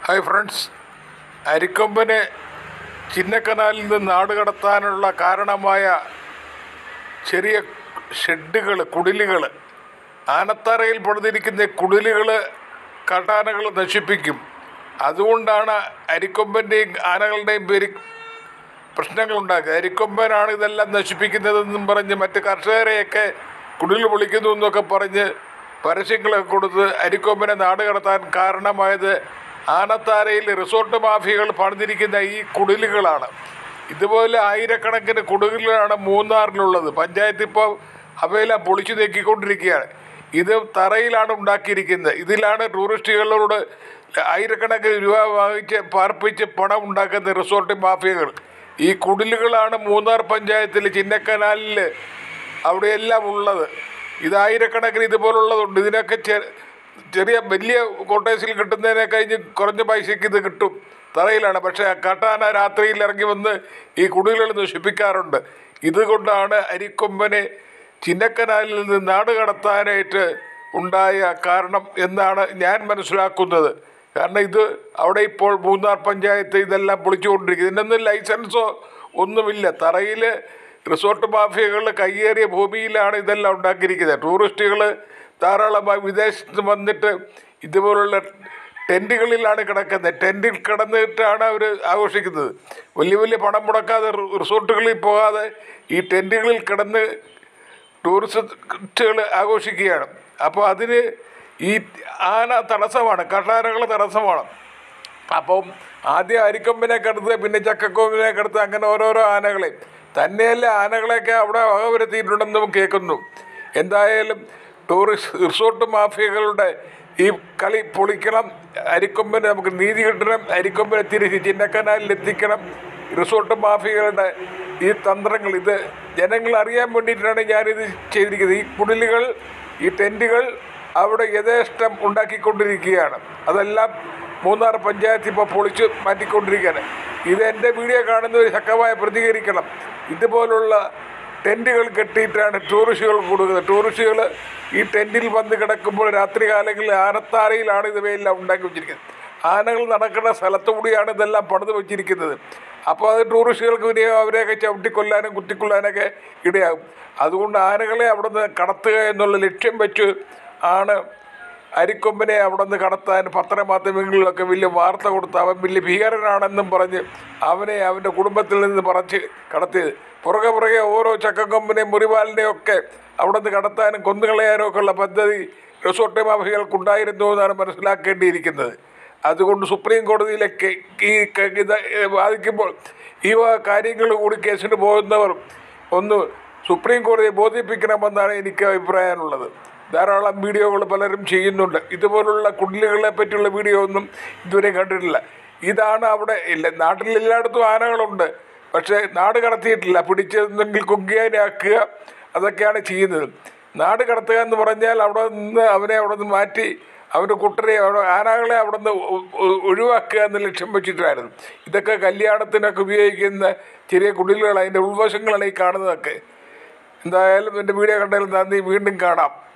hi friends അരിക്കൊമ്പനെ ചിന്നക്കനാലിൽ നിന്ന് നാട് കടത്താനുള്ള കാരണമായ ചെറിയ ഷെഡുകൾ കുടിലുകൾ ആനത്തറയിൽ പണിതിരിക്കുന്ന കുടിലുകൾ കാട്ടാനകൾ നശിപ്പിക്കും അതുകൊണ്ടാണ് അരിക്കൊമ്പൻ്റെയും ആനകളുടെയും പേര് പ്രശ്നങ്ങളുണ്ടാക്കുക അരിക്കൊമ്പനാണ് ഇതെല്ലാം നശിപ്പിക്കുന്നതെന്നും പറഞ്ഞ് മറ്റ് കർഷകരെയൊക്കെ കുടിൽ പൊളിക്കുന്നു എന്നൊക്കെ പറഞ്ഞ് പരസ്യങ്ങളൊക്കെ കൊടുത്ത് അരിക്കൊമ്പനെ നാട് കടത്താൻ കാരണമായത് ആനത്താരയിൽ റിസോർട്ട് മാഫിയകൾ പണിതിരിക്കുന്ന ഈ കുടിലുകളാണ് ഇതുപോലെ ആയിരക്കണക്കിന് കുടിലുകളാണ് മൂന്നാറിലുള്ളത് പഞ്ചായത്ത് ഇപ്പോൾ അവയെല്ലാം പൊളിച്ചു നീക്കിക്കൊണ്ടിരിക്കുകയാണ് ഇത് തറയിലാണ് ഉണ്ടാക്കിയിരിക്കുന്നത് ഇതിലാണ് ടൂറിസ്റ്റുകളോട് ആയിരക്കണക്കിന് രൂപ വാങ്ങിച്ച് പാർപ്പിച്ച് പണം ഉണ്ടാക്കുന്ന റിസോർട്ട് മാഫിയകൾ ഈ കുടിലുകളാണ് മൂന്നാർ പഞ്ചായത്തിൽ ചിന്നക്കനാലിൽ അവിടെയെല്ലാം ഉള്ളത് ഇതായിരക്കണക്കിന് ഇതുപോലുള്ളതുണ്ട് ഇതിനൊക്കെ ചെ- ചെറിയ വലിയ കോട്ടേഴ്സിൽ കിട്ടുന്നതിനെ കഴിഞ്ഞ് കുറഞ്ഞ പൈസയ്ക്ക് ഇത് കിട്ടും തറയിലാണ് പക്ഷേ കാട്ടാന രാത്രിയിൽ ഇറങ്ങി വന്ന് ഈ കുടിലുകൾ നശിപ്പിക്കാറുണ്ട് ഇതുകൊണ്ടാണ് അരിക്കൊമ്പനെ ചിന്നക്കനാലിൽ നിന്ന് നാട് കടത്താനായിട്ട് ഉണ്ടായ കാരണം എന്നാണ് ഞാൻ മനസ്സിലാക്കുന്നത് കാരണം ഇത് അവിടെ ഇപ്പോൾ മൂന്നാർ പഞ്ചായത്ത് ഇതെല്ലാം പൊളിച്ചുകൊണ്ടിരിക്കുന്നത് ഇതിനൊന്നും ലൈസൻസോ ഒന്നുമില്ല തറയിൽ റിസോർട്ട് മാഫിയകൾ കയ്യേറിയ ഭൂമിയിലാണ് ഇതെല്ലാം ഉണ്ടാക്കിയിരിക്കുന്നത് ടൂറിസ്റ്റുകൾ ധാരാളമായി വിദേശത്ത് വന്നിട്ട് ഇതുപോലുള്ള ടെൻറ്റുകളിലാണ് കിടക്കുന്നത് ടെൻറ്റിൽ കിടന്നിട്ടാണ് അവർ ആഘോഷിക്കുന്നത് വലിയ വലിയ പണം മുടക്കാതെ റി- റിസോർട്ടുകളിൽ പോകാതെ ഈ ടെൻറ്റുകളിൽ കിടന്ന് ടൂറിസ്റ്റുകൾ ആഘോഷിക്കുകയാണ് അപ്പോൾ അതിന് ഈ ആന തടസ്സമാണ് കട്ടാനകൾ തടസ്സമാണ് അപ്പം ആദ്യം അരിക്കൊമ്പിനെ കടുത്ത് പിന്നെ ചക്കക്കൊമ്പിനെ കടുത്ത് അങ്ങനെ ഓരോരോ ആനകളെ തന്നെയല്ല ആനകളെയൊക്കെ അവിടെ വകവരുത്തിയിട്ടുണ്ടെന്ന് നമുക്ക് കേൾക്കുന്നു എന്തായാലും ടൂറിസ്റ്റ് റിസോർട്ട് മാഫിയകളുടെ ഈ കളി പൊളിക്കണം അരിക്കൊമ്പിന് നമുക്ക് നീതി കിട്ടണം അരിക്കൊമ്പിനെ തിരിച്ച് ചിന്നക്കനാലിൽ എത്തിക്കണം റിസോർട്ട് മാഫിയകളുടെ ഈ തന്ത്രങ്ങൾ ഇത് ജനങ്ങൾ അറിയാൻ വേണ്ടിയിട്ടാണ് ഞാനിത് ചെയ്തിരിക്കുന്നത് ഈ കുടിലുകൾ ഈ ടെൻറ്റുകൾ അവിടെ യഥേഷ്ടം ഉണ്ടാക്കിക്കൊണ്ടിരിക്കുകയാണ് അതെല്ലാം മൂന്നാർ പഞ്ചായത്ത് ഇപ്പോൾ പൊളിച്ച് മാറ്റിക്കൊണ്ടിരിക്കുകയാണ് ഇത് എൻ്റെ വീഡിയോ കാണുന്നവർ ശക്തമായി പ്രതികരിക്കണം ഇതുപോലുള്ള ടെൻറ്റുകൾ കെട്ടിയിട്ടാണ് ടൂറിസ്റ്റുകൾ കൊടുക്കുന്നത് ടൂറിസ്റ്റുകൾ ഈ ടെൻറ്റിൽ വന്ന് കിടക്കുമ്പോൾ രാത്രി കാലങ്ങളിൽ ആനത്താരയിലാണ് ഇവയെല്ലാം ഉണ്ടാക്കി വെച്ചിരിക്കുന്നത് ആനകൾ നടക്കുന്ന സ്ഥലത്തുകൂടിയാണ് ഇതെല്ലാം പണിത് വെച്ചിരിക്കുന്നത് അപ്പോൾ അത് ടൂറിസ്റ്റുകൾക്ക് വിനയം അവരെയൊക്കെ ചവിട്ടിക്കൊല്ലാനും കുത്തിക്കൊല്ലാനൊക്കെ ഇടയാകും അതുകൊണ്ട് ആനകളെ അവിടെ നിന്ന് കടത്തുക എന്നുള്ള ലക്ഷ്യം വെച്ച് ആണ് അരിക്കൊമ്പനെ അവിടെ നിന്ന് കടത്താൻ പത്രമാധ്യമങ്ങളിലൊക്കെ വലിയ വാർത്ത കൊടുത്ത് അവൻ വലിയ ഭീകരനാണെന്നും പറഞ്ഞ് അവനെ അവൻ്റെ കുടുംബത്തിൽ നിന്ന് പറച്ച് കടത്തിയത് പുറകെ പുറകെ ഓരോ ചക്കക്കൊമ്പനെയും മുറിവാലിനെയും ഒക്കെ അവിടെ നിന്ന് കടത്താനും കൊന്നുകളയാനും ഒക്കെ ഉള്ള പദ്ധതി റിസോർട്ട് മാഫികൾക്കുണ്ടായിരുന്നു എന്നാണ് മനസ്സിലാക്കേണ്ടിയിരിക്കുന്നത് അതുകൊണ്ട് സുപ്രീം കോടതിയിലേക്ക് ഈ ക- ഇത് ബാധിക്കുമ്പോൾ ഈ വക കാര്യങ്ങൾ കൂടി കേസിന് പോകുന്നവർ ഒന്ന് സുപ്രീം കോടതിയെ ബോധിപ്പിക്കണമെന്നാണ് എനിക്ക് അഭിപ്രായമുള്ളത് ധാരാളം വീഡിയോകൾ പലരും ചെയ്യുന്നുണ്ട് ഇതുപോലുള്ള കുടിലുകളെ പറ്റിയുള്ള വീഡിയോ ഒന്നും ഇതുവരെ കണ്ടിട്ടില്ല ഇതാണ് അവിടെ ഇല്ല നാട്ടിൽ എല്ലായിടത്തും ആനകളുണ്ട് പക്ഷേ നാട് കടത്തിയിട്ടില്ല പിടിച്ചെന്നെങ്കിൽ കുങ്കിയാനാക്കുക അതൊക്കെയാണ് ചെയ്യുന്നത് നാട് കടത്തുക എന്ന് പറഞ്ഞാൽ അവിടെ നിന്ന് അവനെ അവിടെ നിന്ന് മാറ്റി അവൻ്റെ കുട്ടരെ അവിടെ ആനകളെ അവിടെ നിന്ന് ഒ- ഒ- ഒഴിവാക്കുക എന്ന ലക്ഷ്യം വെച്ചിട്ടായിരുന്നു ഇതൊക്കെ കല്യാണത്തിനൊക്കെ ഉപയോഗിക്കുന്ന ചെറിയ കുടിലുകൾ അതിൻ്റെ ഉൾവശങ്ങളാണ് ഈ കാണുന്നതൊക്കെ എന്തായാലും എൻ്റെ വീഡിയോ കണ്ടതിൽ നന്ദി വീണ്ടും കാണാം